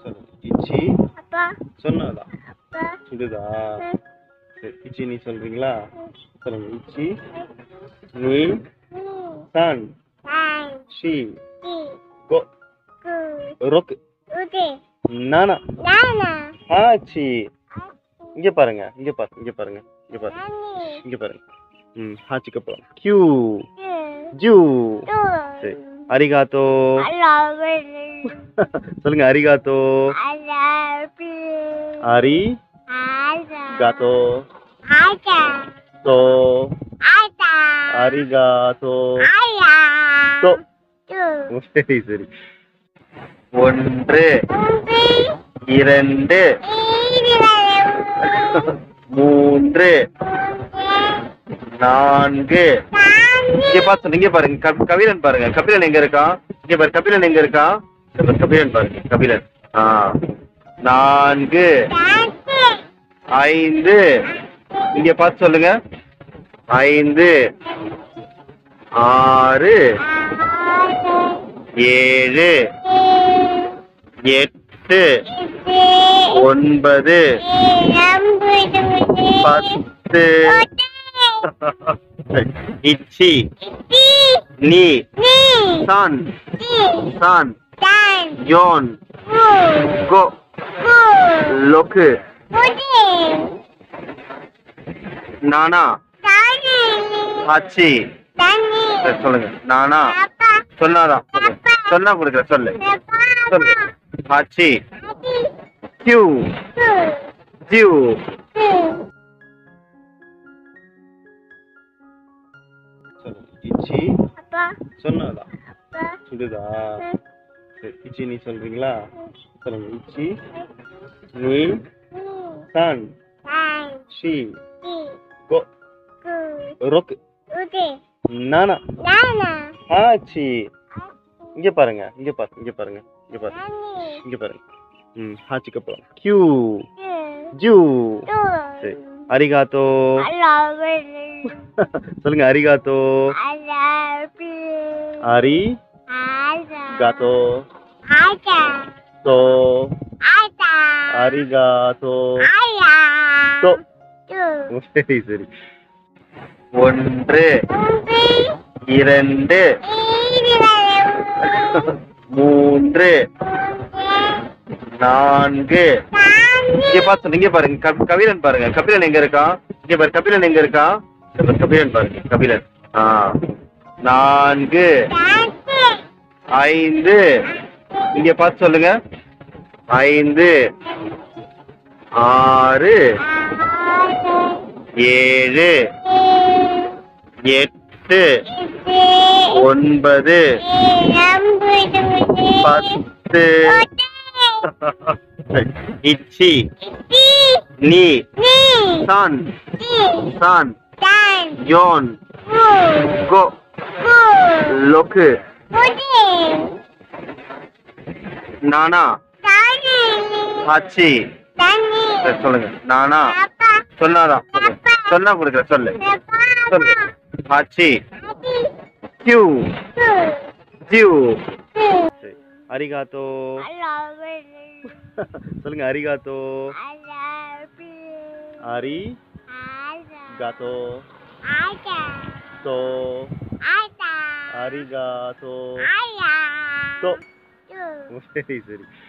சொல்லு இச்சி அப்பா சொன்னதா அப்பா இதுதா ம், சரி இச்சி நீ சொல்றீங்களா ம், சொல்லுங்க இச்சி நீ ம், சான் நான், ஷி டி, கோ கு, ரொக் உது, நானா நானா, ஆச்சி ஆச்சி, இங்க பாருங்க இங்க பாருங்க இங்க பாருங்க இங்க பாருங்க நானி, இங்க பாருங்க ம் ஹாச்சிக்கு அப்புறம் கியூ டு, ஜூ டு, சரி அரிகாத்தோ அலாவல், சொல்லுங்க அரிகாத்தோ அலாபி, அரி ஆசா, காத்தோ ஆசா, தோ ஆசா, அரிகாத்தோ ஆயா, தோ டு, சரி சரி ஒன்று ஒன்று, இரண்டு ஈரவு, மூன்று நான்கு இங்க பார்த்து இங்க பாருங்க கப்- கபிலன் பாருங்க கபிலன் எங்க இருக்கான் இங்க பாரு கபிலன் எங்க இருக்கான் இங்க பாரு, கபிலன் பாருங்க கபிலன் ஆ நான்கு நான்கு, ஐந்து இங்க பார்த்து சொல்லுங்க ஐந்து ஆறு ஆறு, ஏழு எட்டு எட்டு, ஒன்பது ஒன்பது, பத்து பத்து, இச்சி டி, நீ நீ, சான் டி, சான் தான், யோன் கு, கோ கு, லொக்கு உது, நானா தானி, ஆச்சி தானி, சரி, சொல்லுங்க நானா அப்பா, சொன்னாதான் சொல்லு. சொன்னா கொடுக்குற சொல்லு அப்பா, சொல்லு ஆச்சி அடி, கியூ கு, ஜியூ கு, சொல்லு இச்சி அப்பா, சொன்னதா அப்பா, இதுதா ம், சரி, இச்சி நீ சொல்றீங்களா ம், சொல்லுங்க இச்சி நீ ம், சான் தான், ஷி டி, கோ கு, ரொக் உது, நானா நானா, ஆச்சி ஆச்சி, இங்க பாருங்க இங்க பாருங்க இங்க பாருங்க இங்க பாருங்க நானி, இங்க பாருங்க ம் ஹாச்சிக்கு அப்புறம் கியூ டு, ஜூ டு, சரி அரிகாத்தோ அலாவல், சொல்லுங்க அரிகாத்தோ அலாபி, அரி ஆசா, காத்தோ ஆசா, தோ ஆசா, அரிகாத்தோ ஆயா, தோ டு, சரி சரி ஒன்று ஒன்று, இரண்டு ஈரவு, மூன்று நான்கு இங்க பார்த்து இங்க பாருங்க கப்- கபிலன் பாருங்க கபிலன் எங்க இருக்கான் இங்க பாரு கபிலன் எங்க இருக்கான் இங்க பாரு, கபிலன் பாருங்க கபிலன் ஆ நான்கு நான்கு, ஐந்து இங்க பார்த்து சொல்லுங்க ஐந்து ஆறு ஆறு, ஏழு எட்டு எட்டு, ஒன்பது ஒன்பது, பத்து பத்து, இச்சி டி, நீ நீ, சான் டி, சான் தான், யோன் கு, கோ கு, லொக்கு உது, நானா தானி, ஆச்சி தானி, சரி, சொல்லுங்க நானா அப்பா, சொன்னாதான் சொல்லு. சொன்னா கொடுக்குற சொல்லு அப்பா, சொல்லு ஆச்சி அடி, கியூ கு, ஜியூ கு, சரி அரிகாத்தோ அலாவல், சொல்லுங்க அரிகாத்தோ அலாபி, அரி ஆசா, காத்தோ ஆசா, தோ ஆசா, அரிகாத்தோ ஆயா, தோ டு, சரி சரி